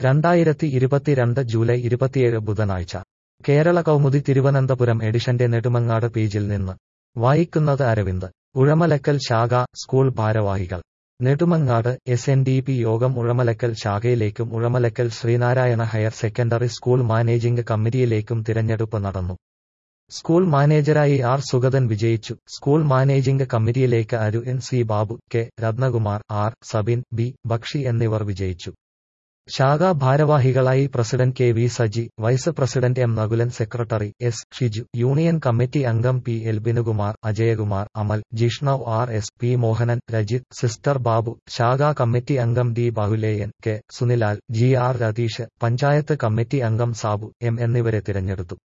രണ്ടായിരത്തി ഇരുപത്തിരണ്ട് ജൂലൈ ഇരുപത്തിയേഴ് ബുധനാഴ്ച കേരള കൗമുദി തിരുവനന്തപുരം എഡിഷന്റെ നെടുമങ്ങാട് പേജിൽ നിന്ന് വായിക്കുന്നത് അരവിന്ദ് ഉഴമലക്കൽ ശാഖ സ്കൂൾ ഭാരവാഹികൾ Nedumangad S N D P യോഗം ഉഴമലക്കൽ ശാഖയിലേക്കും Uzhamalakkal Sreenarayana higher secondary school managing കമ്മിറ്റിയിലേക്കും തിരഞ്ഞെടുപ്പ് നടന്നു സ്കൂൾ മാനേജരായി ആർ സുഗതൻ വിജയിച്ചു സ്കൂൾ മാനേജിംഗ് കമ്മിറ്റിയിലേക്ക് അരു N C Babu K Ratnakumar R Sabin B Bakshi എന്നിവർ വിജയിച്ചു ശാഖാ ഭാരവാഹികളായി president K V Saji vice president M Nakulan secretary S Shiju union committee അംഗം P L Binukumar Ajayakumar Amal Jishnav R S P Mohanan Rajith sister Babu ശാഖാ കമ്മിറ്റി അംഗം D Bahuleyan K Sunilal G R Ratheesh panchayat committee അംഗം സാബു എം എന്നിവരെ തിരഞ്ഞെടുത്തു